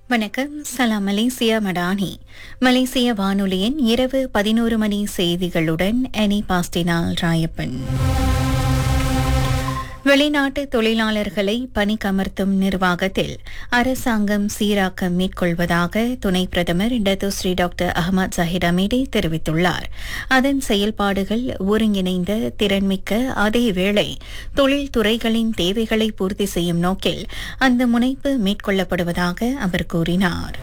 வணக்கம் சலாம் மலேசியா மடானி மலேசிய வானொலியின் இரவு பதினோரு மணி செய்திகளுடன் எனி பாஸ்டினால் ராயப்பன் வெளிநாட்டு தொழிலாளர்களை பணிக்கமர்த்தும் நிர்வாகத்தில் அரசாங்கம் சீராக்கம் மேற்கொள்வதாக துணை பிரதமர் Datuk Sri doctor Ahmad Zahid Hamidi தெரிவித்துள்ளார் அதன் செயல்பாடுகள் ஒருங்கிணைந்த திறன்மிக்க அதேவேளை தொழில்துறைகளின் தேவைகளை பூர்த்தி செய்யும் நோக்கில் அந்த முனைப்பு மேற்கொள்ளப்படுவதாக அவர் கூறினார்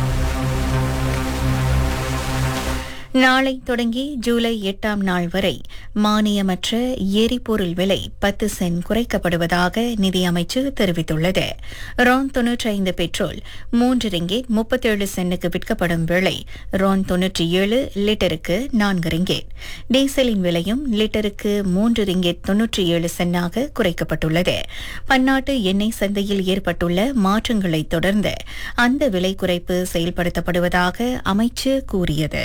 நாளை தொடங்கி ஜூலை எட்டாம் நாள் வரை மானியமற்ற எரிபொருள் விலை பத்து சென்ட் குறைக்கப்படுவதாக நிதியமைச்சு தெரிவித்துள்ளது ரான் தொன்னூற்றி ஐந்து பெட்ரோல் மூன்று ரிங்கேட் முப்பத்தேழு சென்னுக்கு விற்கப்படும் விலை ரான் தொன்னூற்றி ஏழு லிட்டருக்கு நான்கு ரிங்கேட் டீசலின் விலையும் லிட்டருக்கு மூன்று ரிங்கேட் தொன்னூற்றி ஏழு சென்னாக குறைக்கப்பட்டுள்ளது பன்னாட்டு எண்ணெய் சந்தையில் ஏற்பட்டுள்ள மாற்றங்களை தொடர்ந்து அந்த விலை குறைப்பு செயல்படுத்தப்படுவதாக அமைச்சு கூறியது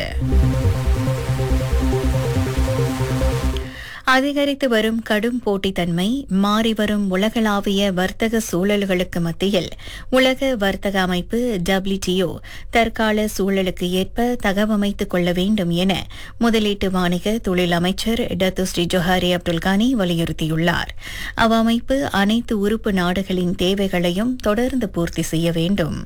அதிகரித்து வரும் கடும் போட்டித்தன்மை மாறிவரும் உலகளாவிய வர்த்தக சூழல்களுக்கு மத்தியில் உலக வர்த்தக அமைப்பு டபிள்யூடிஓ தற்கால சூழலுக்கு ஏற்ப தகவமைத்துக் கொள்ள வேண்டும் என முதலீட்டு வாணிக தொழில் அமைச்சர் டத்து ஸ்ரீ ஜொஹாரி அப்துல்கானி வலியுறுத்தியுள்ளார் அவ்வமைப்பு அனைத்து உறுப்பு நாடுகளின் தேவைகளையும் தொடர்ந்து பூர்த்தி செய்ய வேண்டும்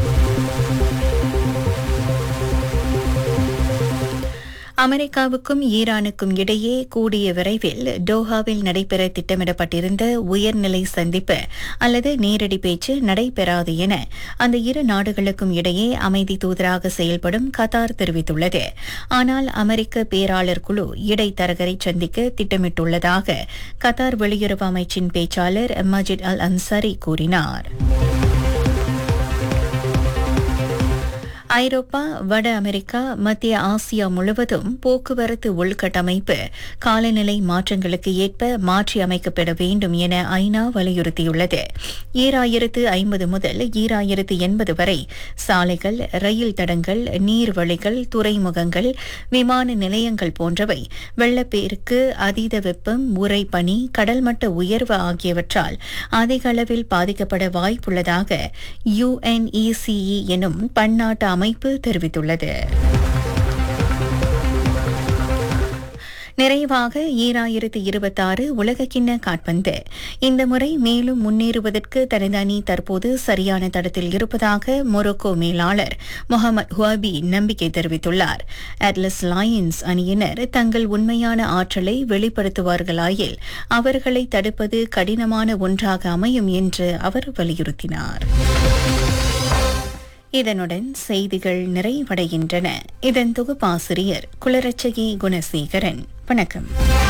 அமெரிக்காவுக்கும் ஈரானுக்கும் இடையே கூடிய விரைவில் டோஹாவில் நடைபெற திட்டமிடப்பட்டிருந்த உயர்நிலை சந்திப்பு அல்லது நேரடி பேச்சு நடைபெறாது என அந்த இரு நாடுகளுக்கும் இடையே அமைதி தூதராக செயல்படும் கத்தார் தெரிவித்துள்ளது ஆனால் அமெரிக்க பேராளர் குழு இடைத்தரகரை சந்திக்க திட்டமிட்டுள்ளதாக கத்தார் வெளியுறவு அமைச்சின் பேச்சாளர் மஜித் அல் அன்சாரி கூறினார் ஐரோப்பா வட அமெரிக்கா மத்திய ஆசியா முழுவதும் போக்குவரத்து உள்கட்டமைப்பு காலநிலை மாற்றங்களுக்கு ஏற்ப மாற்றி அமைக்கப்பட வேண்டும் என ஐநா வலியுறுத்தியுள்ளது ஈராயிரத்து ஐம்பது முதல் ஈராயிரத்து எண்பது வரை சாலைகள் ரயில் தடங்கள் நீர்வழிகள் துறைமுகங்கள் விமான நிலையங்கள் போன்றவை வெள்ளப்பெருக்கு அதீத வெப்பம் உறைபனி கடல்மட்ட உயர்வு ஆகியவற்றால் அதிக அளவில் பாதிக்கப்பட வாய்ப்புள்ளதாக யுஎன்இசிஇ எனும் பன்னாட்டு அமைப்பு தெரிவித்துள்ளது நிறைவாக ஈராயிரத்து இருபத்தாறு உலகக்கிண்ண காட்பந்து இந்த முறை மேலும் முன்னேறுவதற்கு தனது அணி தற்போது சரியான தடத்தில் இருப்பதாக மொரோக்கோ மேலாளர் முகமது ஹுவாபி நம்பிக்கை தெரிவித்துள்ளார் அட்லஸ் லயன்ஸ் அணியினர் தங்கள் உண்மையான ஆற்றலை வெளிப்படுத்துவார்களாயில் அவர்களை தடுப்பது கடினமான ஒன்றாக அமையும் என்று அவர் வலியுறுத்தினார் இதனுடன் செய்திகள் நிறைவடைகின்றன இதன் தொகுப்பாசிரியர் குலரட்சகி குணசேகரன் வணக்கம்